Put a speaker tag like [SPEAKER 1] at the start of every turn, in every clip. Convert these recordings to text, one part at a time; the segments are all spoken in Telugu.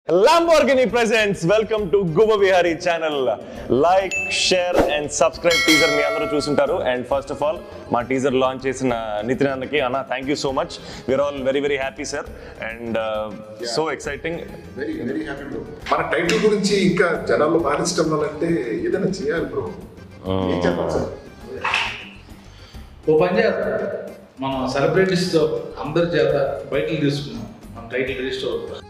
[SPEAKER 1] Lamborghini presents welcome to Guba Vihari channel. Like, share and subscribe teaser మీ అందరూ చూసుంటారు అండ్ ఫస్ట్ ఆఫ్ ఆల్ మా టీజర్ లాంచ్ చేసిన నితిన్ అన్నకి అన్న thank you so much we're all very very happy sir and so exciting
[SPEAKER 2] very very happy bro మన టైటిల్ గురించి ఇంకా జనాల్లో పాలించడం వల్లంటే ఏదైనా చేయాలి బ్రో ఏం చెప్పాలి సార్
[SPEAKER 3] ఓ పని చేద్దాం మనం సెలబ్రిటీస్ తో అందరి చేత బయటలు తీసుకున్నాం మన టైటిల్ రిజిస్టర్ అవుతుంది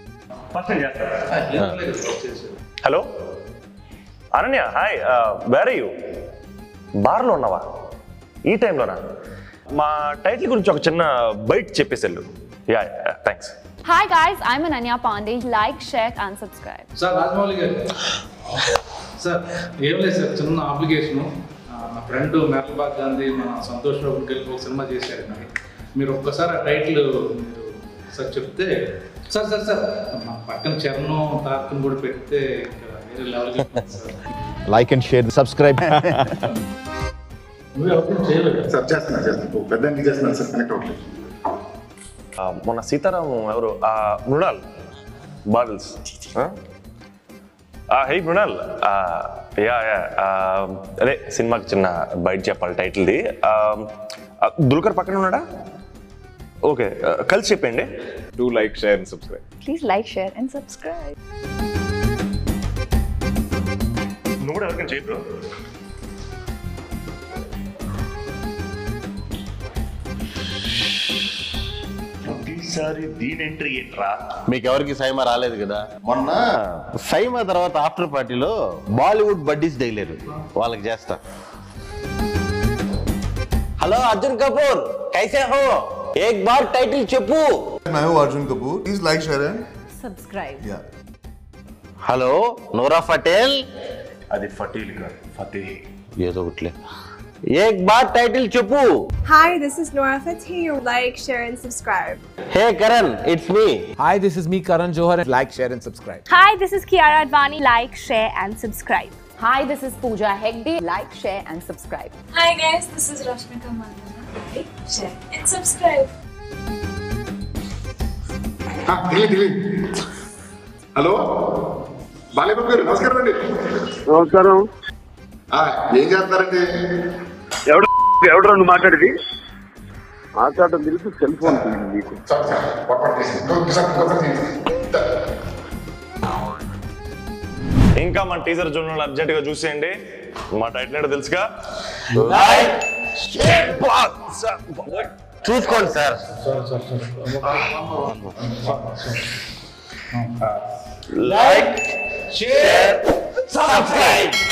[SPEAKER 1] hello Ananya hi where you బార్లో ఉన్నావా ఈ టైంలోనా మా టైటిల్ గురించి ఒక చిన్న బైట్ చెప్పేసారు yeah thanks
[SPEAKER 4] Hi guys, I'm Ananya Pandey. Like, share and subscribe.
[SPEAKER 3] Sir Rajamouli గారు సార్ ఏం లేదు సార్ చిన్న అప్లికేషను నా ఫ్రెండ్ మెర్లబాగ్ గాంధీ మన సంతోష్ బాబుకి కలిపి ఒక సినిమా చేశారు మరి మీరు ఒక్కసారి ఆ టైటిల్ మీరు సార్ చెప్తే సార్ సార్ సార్ మా పక్కన చరణం తార్కం కూడా పెడితే ఇంకా వేరే లెవెల్కి వెళ్తుంది sir
[SPEAKER 5] like and share, subscribe.
[SPEAKER 3] నువ్వు ఎవరు చేయలేదు
[SPEAKER 2] సార్ చేస్తున్నా చేస్తున్నా పెద్ద ఎందుకు చేస్తున్నాను సార్ కనెక్ట్ అవ్వట్లేదు
[SPEAKER 1] ఆ, మొన్న సీతారాం ఎవరు ఆ, మృణాల్ బాటిల్స్ హే మృణాల్ ఆ, యా యా ఆ, అదే సినిమాకి చిన్న బయట చెప్పాలి టైటిల్ది ఆ, ఆ, దుల్కర్ పక్కన ఉన్నాడా ఓకే ఆ, కలిసి చెప్పండి
[SPEAKER 5] Do like, share, and subscribe.
[SPEAKER 4] Please like, share and subscribe.
[SPEAKER 1] నువ్వు కూడా ఎవరికైనా చేయరు
[SPEAKER 6] ప్రతిసారి దీని ఎంట్రీ ఏంట్రా
[SPEAKER 5] మీకు ఎవరికి సైమా రాలేదు కదా మొన్న సైమా తర్వాత ఆఫ్టర్ పార్టీలో బాలీవుడ్ బడ్డీస్ దిగలేరు వాళ్ళకి చేస్తా హలో అర్జున్ కపూర్ కైసే హో ఏక్ బార్ టైటిల్ చెప్పు
[SPEAKER 7] I am Arjun Kapoor. Please like, share, and
[SPEAKER 4] Subscribe.
[SPEAKER 7] yeah.
[SPEAKER 5] Hello Nora Patel
[SPEAKER 6] అది ఫటీల్ కాదు ఫతే
[SPEAKER 5] ఏదో ఒకట్లే ఏక్ బార్ టైటిల్ చెప్పు
[SPEAKER 8] Hi, this is Nora Fateh. Like, share, and subscribe.
[SPEAKER 5] Hey Karan it's me
[SPEAKER 9] Hi, this is me, Karan Johar. Like, share, and subscribe.
[SPEAKER 8] Hi, this is Kiara Advani. Like, share, and subscribe.
[SPEAKER 4] Hi, this is Pooja Hegde. Like, share and subscribe.
[SPEAKER 10] Hi guys, this is Rashmika Mandana. Like, share, and subscribe.
[SPEAKER 2] Delhi Delhi hello బాలేబాబు గారు నమస్కారం అండి
[SPEAKER 11] నమస్కారం
[SPEAKER 2] ఆ, ఏం చేస్తున్నారండి
[SPEAKER 11] ఎవడు ఎవడు రెండు మాట్లాడేది మాట్లాడడం తెలిసి సెల్ ఫోన్ మీకు
[SPEAKER 2] సార్ సార్ పొరపాటు చేసింది. ఇంకొకసారి ఇంకొకసారి చేయండి.
[SPEAKER 1] ఇంకా మన టీజర్ చూడండి అర్జెంట్ గా చూసేయండి మా టైటిల్ ఏంటో తెలుసుగా
[SPEAKER 5] చూసుకోండి సార్
[SPEAKER 1] లైక్ షేర్ సబ్స్క్రైబ్